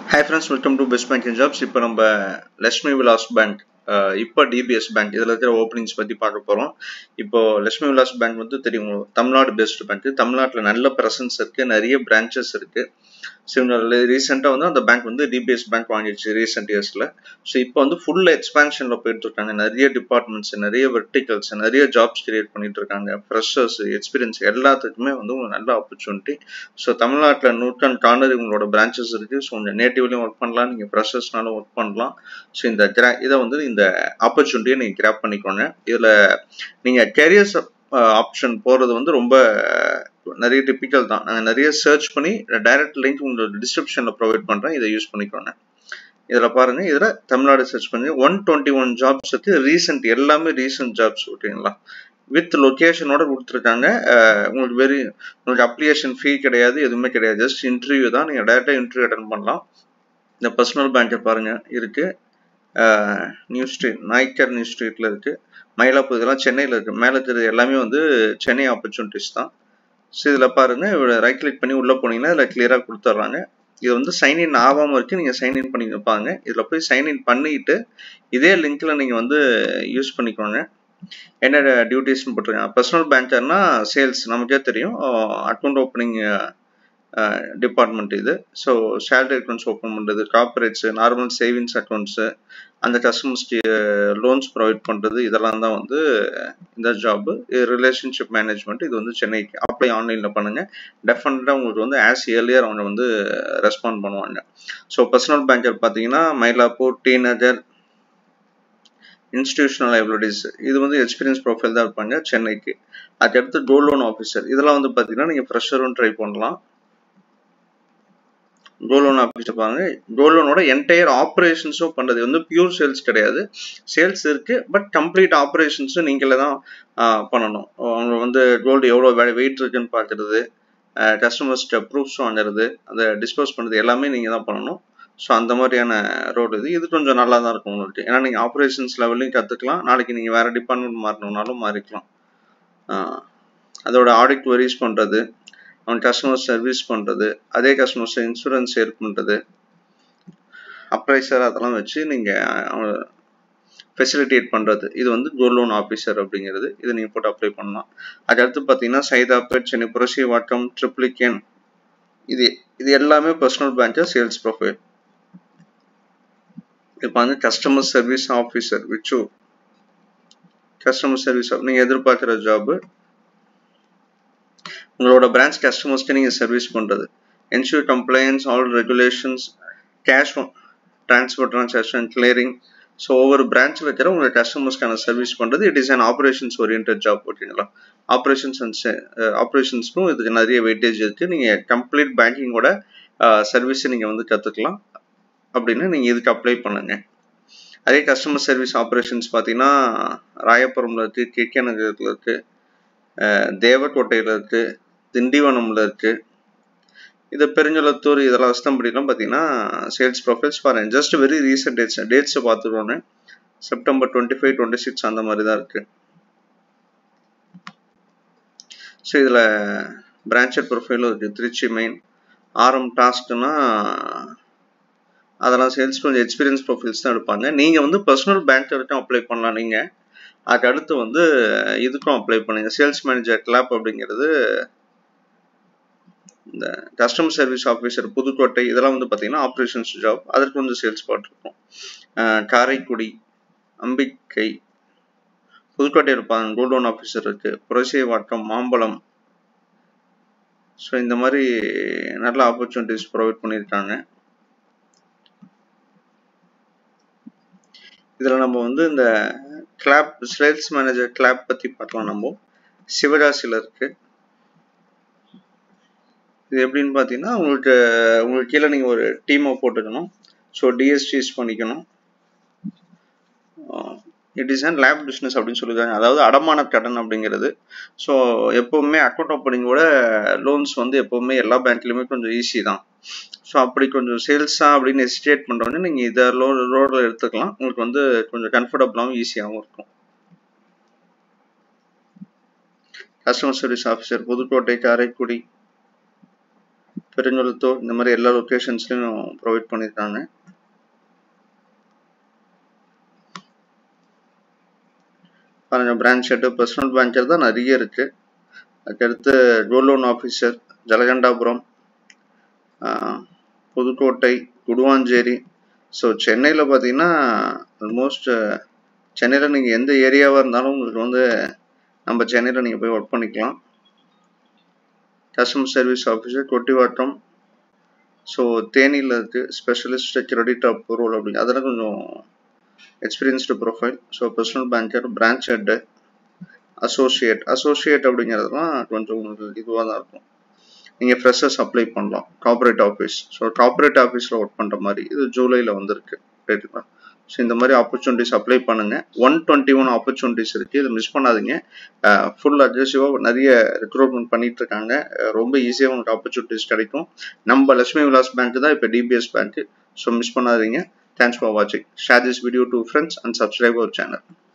hi friends welcome to best banking jobs இப்போ நம்ம Lakshmi Vilas bank இப்போ டிபிஎஸ் பேங்க் இதில் இருக்கிற ஓப்பனிங்ஸ் பற்றி பார்க்க போகிறோம் இப்போ லட்சுமி விலாஸ் பேங்க் வந்து தெரியும் தமிழ்நாடு பேஸ்டு பேங்க் தமிழ்நாட்டில் நல்ல ப்ரெசன்ஸ் இருக்குது நிறைய பிரான்ச்சஸ் இருக்குது ஸோ ரீசெண்டாக வந்து அந்த பேங்க் வந்து டிபிஎஸ் பேங்க் வாங்கிடுச்சு ரீசெண்ட் இயர்ஸில் ஸோ இப்போ வந்து ஃபுல் எக்ஸ்பேன்ஷனில் போயிட்டு இருக்காங்க நிறைய டிபார்ட்மெண்ட்ஸ் நிறைய வெர்டிகல்ஸ் நிறைய ஜாப்ஸ் கிரியேட் பண்ணிட்டு இருக்காங்க ஃப்ரெஷர்ஸ் எக்ஸ்பீரியன்ஸ் எல்லாத்துக்குமே வந்து ஒரு நல்ல ஆப்பர்ச்சுனிட்டி ஸோ தமிழ்நாட்டில் நூற்றாண்டு கார்னர் உங்களோட பிரான்ச்சஸ் இருக்குது ஸோ உங்கள் நேட்டிவ்லையும் ஒர்க் பண்ணலாம் நீங்கள் ஃப்ரெஷர்ஸ்னாலும் ஒர்க் பண்ணலாம் ஸோ இந்த கிரா இதை வந்து இந்த ஆப்பர்ச்சுனிட்டியை நீங்கள் கிராப் பண்ணிக்கோங்க இதில் நீங்கள் கெரியர்ஸ் ஆப்ஷன் போகிறது வந்து ரொம்ப நிறைய டிப்பிக்கல் தான் நாங்கள் நிறைய சர்ச் பண்ணி டைரக்ட் லிங்க் உங்களோட டிஸ்கிரிப்ஷனில் ப்ரொவைட் பண்ணுறேன் இதை யூஸ் பண்ணிக்கோங்க இதில் பாருங்கள் இதில் தமிழ்நாடு சர்ச் பண்ணி ஒன் டுவெண்ட்டி ஒன் ஜாப்ஸ் இருக்கு ரீசெண்ட் எல்லாமே ரீசெண்ட் ஜாப்ஸ் ஓகேங்களா வித் லொக்கேஷனோட கொடுத்துருக்காங்க உங்களுக்கு வெரி உங்களுக்கு அப்ளிகேஷன் ஃபீ கிடையாது எதுவுமே கிடையாது ஜஸ்ட் இன்டர்வியூ தான் நீங்கள் டேரெக்டாக இன்டர்வியூ அட்டன் பண்ணலாம் இந்த பர்சனல் பேங்கை பாருங்கள் இருக்குது நியூ ஸ்ட்ரீட் நாய்க்கர் நியூ ஸ்ட்ரீட்டில் இருக்குது மயிலாப்பூர் இதெல்லாம் சென்னையில் இருக்குது மேலே இருக்கிறது எல்லாமே வந்து சென்னை ஆப்பர்ச்சுனிட்டிஸ் தான் ஸோ இதில் பாருங்கள் ரைட் கிளிக் பண்ணி உள்ளே போனீங்கன்னா இதில் கிளியராக கொடுத்துட்றாங்க இது வந்து சைன்இன் ஆகாமல் இருக்குது நீங்கள் சைன்இன் பண்ணி வைப்பாங்க இதில் போய் சைன்இன் பண்ணிட்டு இதே லிங்க்கில் நீங்கள் வந்து யூஸ் பண்ணிக்கோங்க என்ன டியூட்டிஸ்னு போட்டிருக்காங்க பர்சனல் பேங்கர்னா சேல்ஸ் நமக்கே தெரியும் அக்கௌண்ட் ஓப்பனிங் டிபார்ட்மெண்ட் இது ஸோ சேலரி அக்கௌண்ட்ஸ் ஓப்பன் பண்ணுறது கார்பரேட்ஸு நார்மல் சேவிங்ஸ் அக்கௌண்ட்ஸு அந்த கஸ்டமர்ஸ்க்கு லோன்ஸ் ப்ரொவைட் பண்ணுறது இதெல்லாம் தான் வந்து இந்த ஜாப்பு ரிலேஷன்ஷிப் மேனேஜ்மெண்ட் இது வந்து சென்னைக்கு அப்ளை ஆன்லைனில் பண்ணுங்கள் டெஃபினட்டாக உங்களுக்கு வந்து ஆஸ் இயர்லியர் அவங்க வந்து ரெஸ்பாண்ட் பண்ணுவாங்க ஸோ பர்சனல் பேங்கர் பார்த்தீங்கன்னா மயிலாப்பூர் டி நகர் இன்ஸ்டிடியூஷனல் லைபிலிட்டிஸ் இது வந்து எக்ஸ்பீரியன்ஸ் ப்ரொஃபைல் தான் இருப்பாங்க சென்னைக்கு அதுக்கடுத்து கோல்ட் லோன் ஆஃபீஸர் இதெல்லாம் வந்து பார்த்தீங்கன்னா நீங்கள் ஃப்ரெஷரும் ட்ரை பண்ணலாம் கோல்ட் லோன் ஆஃபீஸர் பாருங்க கோல்ட் லோனோட என்டையர் ஆப்ரேஷன்ஸும் பண்ணுறது வந்து பியூர் சேல்ஸ் கிடையாது சேல்ஸ் இருக்கு பட் கம்ப்ளீட் ஆப்ரேஷன்ஸும் நீங்களே தான் பண்ணணும் அவங்க வந்து கோல்டு எவ்வளோ வெயிட் இருக்குன்னு பார்க்கறது கஸ்டமர்ஸ்க்கு ப்ரூஃப்ஸ் வாங்குறது அதை டிஸ்போஸ் பண்ணுறது எல்லாமே நீங்கள் தான் பண்ணணும் ஸோ அந்த மாதிரியான ரோடு இது இது கொஞ்சம் நல்லா தான் இருக்கும் உங்களுக்கு ஏன்னா நீங்கள் ஆப்ரேஷன்ஸ் லெவல்லையும் கற்றுக்கலாம் நாளைக்கு நீங்கள் வேறு டிபார்ட்மெண்ட் மாறணுன்னாலும் மாறிக்கலாம் அதோட ஆடிட் வெரிஸ் பண்ணுறது அவன் கஸ்டமர் சர்வீஸ் பண்ணுறது அதே கஸ்டமர்ஸ் இன்சூரன்ஸ் சேல் பண்ணுறது அப்ரைசர் அதெல்லாம் வச்சு நீங்கள் ஃபெசிலிட்டேட் பண்ணுறது இது வந்து கோல்ட் லோன் ஆஃபீஸர் அப்படிங்கிறது இது நீங்கள் போட்டு அப்ளை பண்ணலாம் அதுக்கடுத்து பார்த்தீங்கன்னா சைதாப்பேட் சென்னை புரட்சி வாக்கம் ட்ரிப்ளிகேன் இது இது எல்லாமே பர்சனல் பேங்கர் சேல்ஸ் ப்ரொஃபைல் இப்போ வந்து customer service officer which customer service நீங்கள் எதிர்பார்க்குற ஜாபு உங்களோட பிரான்ச் கஸ்டமர்ஸ்க்கு நீங்கள் சர்வீஸ் பண்ணுறது ensure compliance all regulations cash transport transaction clearing so ஒவ்வொரு பிரான்ச்சில் இருக்கிற உங்கள் கஸ்டமர்ஸ்க்கான சர்வீஸ் பண்ணுறது it is an operations orient job ஓகேங்களா ஆப்ரேஷன்ஸ் அண்ட் ஆப்ரேஷன்ஸ்க்கும் இதுக்கு நிறைய வெயிட்டேஜ் இருக்குது நீங்கள் கம்ப்ளீட் பேங்கிங்கோட சர்வீஸை நீங்கள் வந்து கற்றுக்கலாம் அப்படின்னு நீங்கள் இதுக்கு அப்ளை பண்ணுங்க அதே கஸ்டமர் சர்வீஸ் ஆப்ரேஷன்ஸ் பார்த்தீங்கன்னா ராயபுரமில் இருக்குது கே கே நகரத்தில் இருக்குது தேவக்கோட்டையில் இருக்குது திண்டிவனமில் இருக்குது இது பெருஞ்சலத்தூர் இதெல்லாம் அஸ்தம்படிலாம் பார்த்தீங்கன்னா சேல்ஸ் ப்ரொஃபைல்ஸ் பாருங்கள் ஜஸ்ட் வெரி ரீசெண்ட் டேட்ஸ் டேட்ஸை பார்த்துருவோன்னு September twenty five twenty six அந்த மாதிரி தான் இருக்குது ஸோ இதில் பிரான்ச்சர் ப்ரொஃபைலும் இருக்குது திருச்சி மெயின் ஆரம் டாஸ்க்னா அதெல்லாம் சேல்ஸ் கொஞ்சம் எக்ஸ்பீரியன்ஸ் ப்ரொஃபைல்ஸ் தான் எடுப்பாங்க நீங்கள் வந்து பர்சனல் பேங்க்கருக்கும் அப்ளை பண்ணலாம் நீங்கள் அதுக்கு அடுத்து வந்து இதுக்கும் அப்ளை பண்ணுங்க சேல்ஸ் மேனேஜர் கிளாப் அப்படிங்கிறது இந்த கஸ்டமர் சர்வீஸ் ஆஃபீஸர் புதுக்கோட்டை இதெல்லாம் வந்து பார்த்தீங்கன்னா ஆப்ரேஷன்ஸ் ஜாப் அதற்கு வந்து சேல்ஸ் பார்ட் இருக்கும் காரைக்குடி அம்பிக்கை புதுக்கோட்டை இருப்பாங்க கோல்ட் லோன் ஆஃபீஸர் இருக்கு புரசிய வாட்டம் மாம்பழம் ஸோ இந்த மாதிரி நல்ல ஆப்பர்ச்சுனிட்டிஸ் ப்ரொவைட் பண்ணியிருக்காங்க இதில் நம்ம வந்து இந்த கிளாப் சேல்ஸ் மேனேஜர் கிளாப் பற்றி பார்க்கலாம் நம்ம சிவகாசியில் இருக்கு இது எப்படின்னு பார்த்தீங்கன்னா உங்களுக்கு உங்களுக்கு கீழே நீங்கள் ஒரு டீமை போட்டுக்கணும் ஸோ டிஎஸ்டிஸ் பண்ணிக்கணும் it is and lab business அப்படின்னு சொல்லியிருக்காங்க அதாவது அடமான கடன் அப்படிங்கிறது ஸோ எப்போவுமே அக்கௌண்ட் ஓப்பனிங்கோட லோன்ஸ் வந்து எப்போவுமே எல்லா பேங்க்லையுமே கொஞ்சம் ஈஸி தான் ஸோ அப்படி கொஞ்சம் சேல்ஸாக அப்படின்னு எஸ்டேட் பண்ணுறவங்க நீங்கள் இதை லோ ரோடில் எடுத்துக்கலாம் உங்களுக்கு வந்து கொஞ்சம் கம்ஃபர்டபுளாகவும் ஈஸியாகவும் இருக்கும் customer service officer Pudukkottai Karaikudi Perungalathur இந்த மாதிரி எல்லா லொக்கேஷன்ஸ்லையும் ப்ரொவைட் பண்ணியிருக்காங்க பாருங்க பிரான்ச் ஹெட்டு பர்சனல் பேங்கர் தான் நிறைய இருக்கு அதுக்கடுத்து gold loan officer Jalakandapuram Pudukkottai Guduvancheri so சென்னையில் பார்த்தீங்கன்னா ஆல்மோஸ்ட் சென்னையில் நீங்கள் எந்த ஏரியாவாக இருந்தாலும் உங்களுக்கு வந்து நம்ம சென்னையில் நீங்கள் போய் ஒர்க் பண்ணிக்கலாம் customer service officer Kottivakkam so தேனியில் இருக்குது ஸ்பெஷலிஸ்ட் கிரெடிட் அப்ரூவல் அப்படி அதெல்லாம் கொஞ்சம் experienced profile so personal banker branch head associate associate அப்படிங்கிறதுலாம் கொஞ்சம் உங்களுக்கு இதுவாக தான் இருக்கும் நீங்கள் ஃப்ரெஷர்ஸ் அப்ளை பண்ணலாம் கார்பரேட் ஆஃபீஸ் ஸோ கார்பரேட் ஆஃபீஸில் ஒர்க் பண்ணுற மாதிரி இது ஜூலையில் வந்திருக்கு ரைட்டுங்களா ஸோ இந்த மாதிரி ஆப்பர்ச்சுனிட்டிஸ் அப்ளை பண்ணுங்க ஒன் டுவெண்ட்டி ஒன் ஆப்பர்ச்சுனிட்டிஸ் இருக்குது இதை மிஸ் பண்ணாதீங்க ஃபுல் அக்ரெசிவாக நிறைய ரெக்ரூட்மெண்ட் பண்ணிட்டு இருக்காங்க ரொம்ப ஈஸியாக உங்களுக்கு ஆப்பர்ச்சுனிட்டிஸ் கிடைக்கும் நம்ம லட்சுமி விலாஸ் பேங்க் தான் இப்போ டிபிஎஸ் பேங்க் ஸோ மிஸ் பண்ணாதீங்க தேங்க்ஸ் ஃபார் வாட்சிங் share this video to friends and subscribe our channel